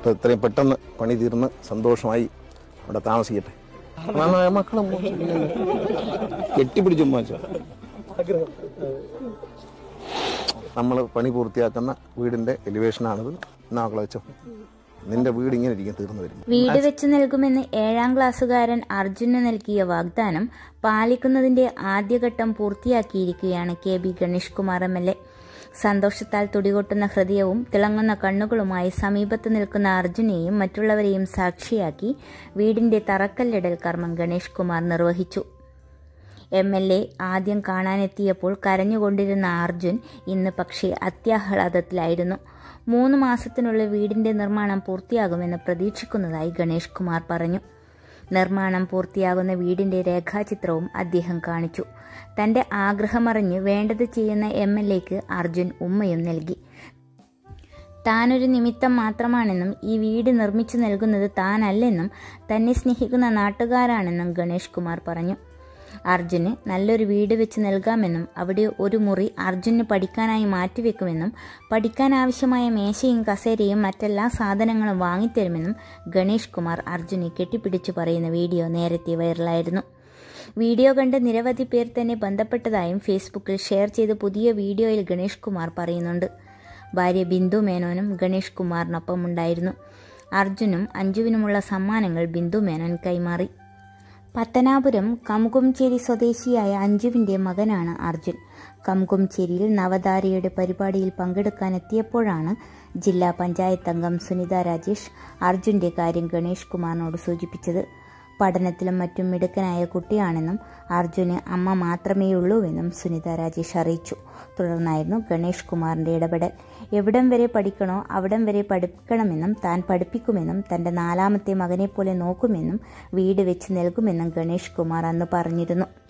ഇപ്പൊ ഇത്രയും പെട്ടെന്ന് പണി തീർന്ന് സന്തോഷമായി അവിടെ താമസിക്കട്ടെ നന്നായ മക്കളും കെട്ടിപ്പിടിച്ചു ഉമ്മാച്ച നമ്മൾ പണി പൂർത്തിയാക്കുന്ന വീടിന്റെ എലിവേഷനാണിത് നാക്കളെ വെച്ചോ നിന്റെ വീട് ഇങ്ങനെ ഇരിക്കും തീർന്നു വരും വീട് വെച്ച് നൽകുമെന്ന് ഏഴാം ക്ലാസ്സുകാരൻ അർജുന് നൽകിയ വാഗ്ദാനം പാലിക്കുന്നതിന്റെ ആദ്യഘട്ടം പൂർത്തിയാക്കിയിരിക്കുകയാണ് K B Ganesh Kumar M L A സന്തോഷത്താൽ തുടികൊട്ടുന്ന ഹൃദയവും തിളങ്ങുന്ന കണ്ണുകളുമായി സമീപത്ത് നിൽക്കുന്ന അർജുനെയും മറ്റുള്ളവരെയും സാക്ഷിയാക്കി വീടിന്റെ തറക്കല്ലിടൽ കർമ്മം ഗണേഷ് കുമാർ നിർവഹിച്ചു എം എൽ എ ആദ്യം കാണാനെത്തിയപ്പോൾ കരഞ്ഞുകൊണ്ടിരുന്ന അർജുൻ ഇന്ന് പക്ഷേ അത്യാഹ്ലാദത്തിലായിരുന്നു മൂന്ന് മാസത്തിനുള്ളിൽ വീടിന്റെ നിർമ്മാണം പൂർത്തിയാകുമെന്ന് പ്രതീക്ഷിക്കുന്നതായി ഗണേഷ് കുമാർ പറഞ്ഞു നിർമ്മാണം പൂർത്തിയാകുന്ന വീടിന്റെ രേഖാചിത്രവും അദ്ദേഹം കാണിച്ചു തന്റെ ആഗ്രഹമറിഞ്ഞ് വേണ്ടത് ചെയ്യുന്ന എം എൽ എക്ക് അർജുൻ ഉമ്മയും നൽകി താനൊരു നിമിത്തം മാത്രമാണെന്നും ഈ വീട് നിർമ്മിച്ചു നൽകുന്നത് താനല്ലെന്നും തന്നെ സ്നേഹിക്കുന്ന നാട്ടുകാരാണെന്നും ഗണേഷ് കുമാർ പറഞ്ഞു അർജുന് നല്ലൊരു വീട് വെച്ച് നൽകാമെന്നും അവിടെ ഒരു മുറി അർജുന് പഠിക്കാനായി മാറ്റിവെക്കുമെന്നും പഠിക്കാൻ ആവശ്യമായ മേശയും കസേരയും മറ്റെല്ലാ സാധനങ്ങളും വാങ്ങിത്തരുമെന്നും ഗണേഷ് കുമാർ അർജുനെ കെട്ടിപ്പിടിച്ചു പറയുന്ന വീഡിയോ നേരത്തെ വൈറലായിരുന്നു വീഡിയോ കണ്ട് നിരവധി പേർ തന്നെ ബന്ധപ്പെട്ടതായും ഫേസ്ബുക്കിൽ ഷെയർ ചെയ്ത പുതിയ വീഡിയോയിൽ ഗണേഷ് കുമാർ പറയുന്നുണ്ട് ഭാര്യ ബിന്ദു മേനോനും ഗണേഷ് കുമാറിനൊപ്പം ഉണ്ടായിരുന്നു അർജുനും അഞ്ജുവിനുമുള്ള സമ്മാനങ്ങൾ ബിന്ദു മേനോൻ കൈമാറി പത്തനാപുരം കമുകുംചേരി സ്വദേശിയായ അഞ്ജുവിന്റെ മകനാണ് അർജുൻ കമുകുംചേരിയിൽ നവതാരയുടെ പരിപാടിയിൽ പങ്കെടുക്കാനെത്തിയപ്പോഴാണ് ജില്ലാ പഞ്ചായത്ത് അംഗം സുനിത രാജേഷ് അർജുന്റെ കാര്യം ഗണേഷ് കുമാറിനോട് സൂചിപ്പിച്ചത് പഠനത്തിലും മറ്റും മിടുക്കനായ കുട്ടിയാണെന്നും അർജുന് അമ്മ മാത്രമേയുള്ളൂവെന്നും സുനിത രാജേഷ് അറിയിച്ചു തുടർന്നായിരുന്നു ഗണേഷ് കുമാറിന്റെ ഇടപെടൽ എവിടം വരെ പഠിക്കണോ അവിടം വരെ പഠിക്കണമെന്നും താൻ പഠിപ്പിക്കുമെന്നും തന്റെ നാലാമത്തെ മകനെ പോലെ നോക്കുമെന്നും വീട് വെച്ച് നൽകുമെന്നും ഗണേഷ് കുമാർ അന്ന് പറഞ്ഞിരുന്നു